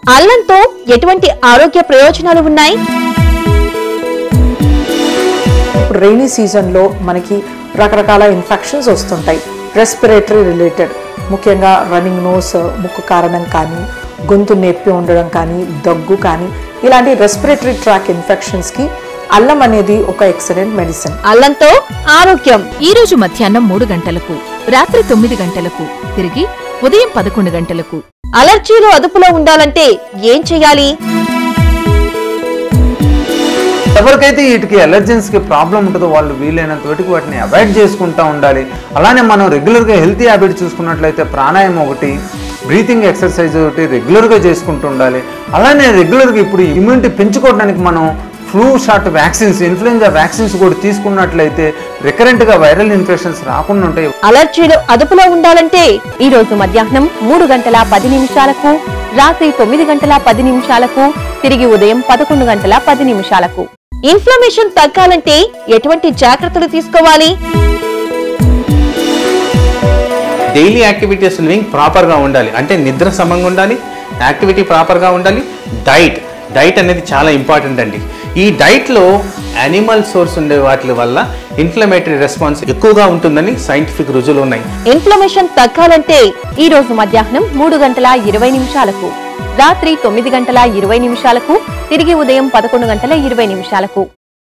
అల్లంతో ఎటువంటి ఆరోగ్య ప్రయోజనాలు ఉన్నాయి ఇప్పుడు రైనీ సీజన్లో మనకి రకరకాల ఇన్ఫెక్షన్స్ వస్తుంటాయి రెస్పిరేటరీ రిలేటెడ్ ముఖ్యంగా రన్నింగ్ నోస్ ముక్కు కారణం కానీ గొంతు నొప్పి ఉండడం కానీ దగ్గు కానీ ఇలాంటి రెస్పిరేటరీ ట్రాక్ ఇన్ఫెక్షన్స్కి అల్లం అనేది ఒక ఎక్సలెంట్ మెడిసిన్ అల్లంతో ఆరోగ్యం ఈ రోజు మధ్యాహ్నం మూడు గంటలకు రాత్రి తొమ్మిది గంటలకు తిరిగి ఉదయం పదకొండు గంటలకు అలర్జీలు అదుపులో ఉండాలంటే ఏం చేయాలి ఎవరికైతే వీటికి అలర్జెన్స్ కి ప్రాబ్లం ఉంటుందో వాళ్ళు వీలైనంత వరకు వాటిని అవాయిడ్ చేసుకుంటూ ఉండాలి అలానే మనం రెగ్యులర్గా హెల్తీ హ్యాబిట్ చూసుకున్నట్లయితే ప్రాణాయామం ఒకటి బ్రీతింగ్ ఎక్సర్సైజ్ ఒకటి రెగ్యులర్గా చేసుకుంటూ ఉండాలి అలానే రెగ్యులర్గా ఇప్పుడు ఇమ్యూనిటీ పెంచుకోవడానికి మనం flu shot vaccines influenza vaccines కూడా తీసుకున్నట్లయితే రికరెంట్గా వైరల్ ఇన్ఫెక్షన్స్ రాకుండా ఉంటాయి అలర్జీలు అదుపులో ఉండాలంటే ఈ రోజు మధ్యాహ్నం మూడు గంటల పది నిమిషాలకు రాత్రి తొమ్మిది గంటల పది నిమిషాలకు తిరిగి ఉదయం పదకొండు గంటల పది నిమిషాలకు ఇన్ఫ్లమేషన్ తగ్గాలంటే ఎటువంటి జాగ్రత్తలు తీసుకోవాలి డైలీ యాక్టివిటీస్ లివింగ్ ప్రాపర్గా ఉండాలి అంటే నిద్ర సమంగా ఉండాలి యాక్టివిటీ ప్రాపర్గా ఉండాలి డైట్ డైట్ అనేది చాలా ఇంపార్టెంట్ అండి ఈ డైట్లో యానిమల్ సోర్స్ ఉండే వాటి వల్ల ఇన్ఫ్లమేటరీ రెస్పాన్స్ ఎక్కువగా ఉంటుందని సైంటిఫిక్ రుజువులు ఉన్నాయి ఇన్ఫ్లమేషన్ తగ్గాలంటే ఈ రోజు మధ్యాహ్నం మూడు గంటల ఇరవై నిమిషాలకు రాత్రి తొమ్మిది గంటల ఇరవై నిమిషాలకు తిరిగి ఉదయం పదకొండు గంటల ఇరవై నిమిషాలకు